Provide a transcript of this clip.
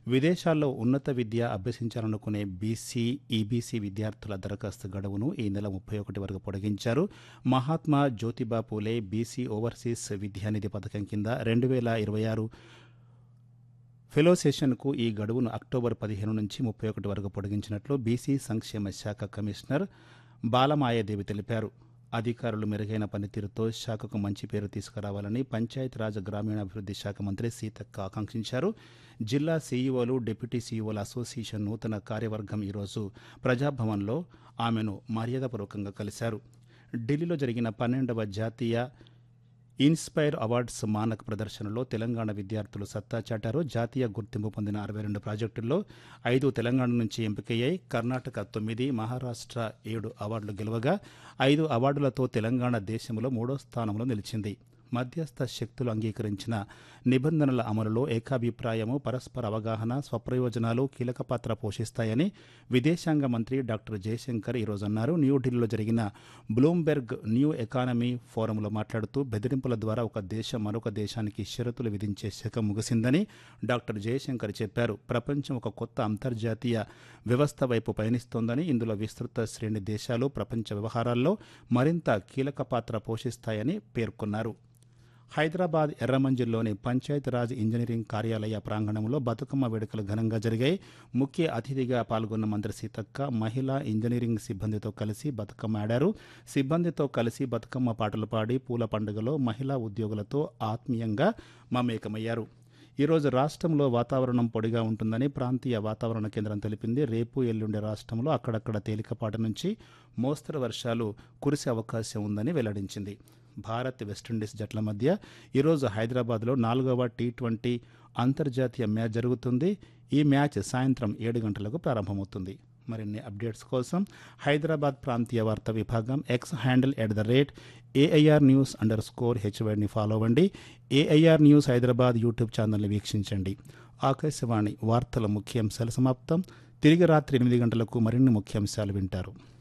విదేశాల్లో ఉన్నత విద్య అభ్యసించాలనుకునే BC EBC విద్యార్థుల దరఖాస్తు గడువును ఈ నెల ముప్పై ఒకటి వరకు పొడిగించారు మహాత్మా జ్యోతిబా పూలే బీసీ ఓవర్సీస్ విద్యానిధి పథకం కింద రెండు వేల ఇరవై ఆరు ఫెలో సెషన్కు ఈ గడువును అక్టోబర్ పదిహేను నుంచి ముప్పై ఒకటి వరకు పొడిగించినట్లు బీసీ సంక్షేమ శాఖ కమిషనర్ బాలమాయాదేవి తెలిపారు అధికారులు మెరుగైన పనితీరుతో శాఖకు మంచి పేరు తీసుకురావాలని పంచాయతీరాజ్ గ్రామీణాభివృద్ధి శాఖ మంత్రి సీతక్క ఆకాంక్షించారు జిల్లా సీఈఓలు డిప్యూటీ సీఈఓల అసోసియేషన్ నూతన కార్యవర్గం ఈరోజు ప్రజాభవన్లో ఆమెను మర్యాదపూర్వకంగా కలిశారు ఢిల్లీలో జరిగిన పన్నెండవ జాతీయ ఇన్స్పైర్ అవార్డ్స్ మానక ప్రదర్శనలో తెలంగాణ విద్యార్థులు సత్తా చాటారు జాతీయ గుర్తింపు పొందిన అరవై రెండు ప్రాజెక్టుల్లో ఐదు తెలంగాణ నుంచి ఎంపికయ్యాయి కర్ణాటక తొమ్మిది మహారాష్ట్ర ఏడు అవార్డులు గెలవగా ఐదు అవార్డులతో తెలంగాణ దేశంలో మూడో స్థానంలో నిలిచింది మధ్యస్థ శక్తులు అంగీకరించిన నిబంధనల అమలులో ఏకాభిప్రాయము పరస్పర అవగాహన స్వప్రయోజనాలు కీలక పాత్ర పోషిస్తాయని విదేశాంగ మంత్రి డాక్టర్ జయశంకర్ ఈరోజు అన్నారు న్యూఢిల్లీలో జరిగిన బ్లూంబెర్గ్ న్యూ ఎకానమీ ఫోరంలో మాట్లాడుతూ బెదిరింపుల ద్వారా ఒక దేశం మరొక దేశానికి షరతులు విధించే శకం ముగిసిందని డాక్టర్ జయశంకర్ చెప్పారు ప్రపంచం ఒక కొత్త అంతర్జాతీయ వ్యవస్థ వైపు పయనిస్తోందని ఇందులో విస్తృత శ్రేణి దేశాలు ప్రపంచ వ్యవహారాల్లో మరింత కీలక పాత్ర పోషిస్తాయని పేర్కొన్నారు హైదరాబాద్ ఎర్రమంజిల్లోని పంచాయతీరాజ్ ఇంజనీరింగ్ కార్యాలయ ప్రాంగణంలో బతుకమ్మ వేడుకలు ఘనంగా జరిగాయి ముఖ్య అతిథిగా పాల్గొన్న మంత్రి సీతక్క మహిళా ఇంజనీరింగ్ సిబ్బందితో కలిసి బతుకమ్మ ఆడారు సిబ్బందితో కలిసి బతుకమ్మ పాటలు పాడి పూల పండుగలో మహిళా ఉద్యోగులతో ఆత్మీయంగా మమేకమయ్యారు ఈరోజు రాష్ట్రంలో వాతావరణం పొడిగా ఉంటుందని ప్రాంతీయ వాతావరణ కేంద్రం తెలిపింది రేపు ఎల్లుండి రాష్ట్రంలో అక్కడక్కడ తేలికపాటి నుంచి మోస్తరు వర్షాలు కురిసే అవకాశం ఉందని వెల్లడించింది భారత్ వెస్టిండీస్ జట్ల మధ్య ఈరోజు హైదరాబాద్లో నాలుగవ టీ ట్వంటీ అంతర్జాతీయ మ్యాచ్ జరుగుతుంది ఈ మ్యాచ్ సాయంత్రం ఏడు గంటలకు ప్రారంభమవుతుంది మరిన్ని అప్డేట్స్ కోసం హైదరాబాద్ ప్రాంతీయ వార్తా విభాగం X handle at the rate AIR news underscore హెచ్వైడ్ని ఫాలో అవ్వండి ఏఐఆర్ న్యూస్ హైదరాబాద్ యూట్యూబ్ ఛానల్ని వీక్షించండి ఆకాశవాణి వార్తల ముఖ్యాంశాలు సమాప్తం తిరిగి రాత్రి ఎనిమిది గంటలకు మరిన్ని ముఖ్యాంశాలు వింటారు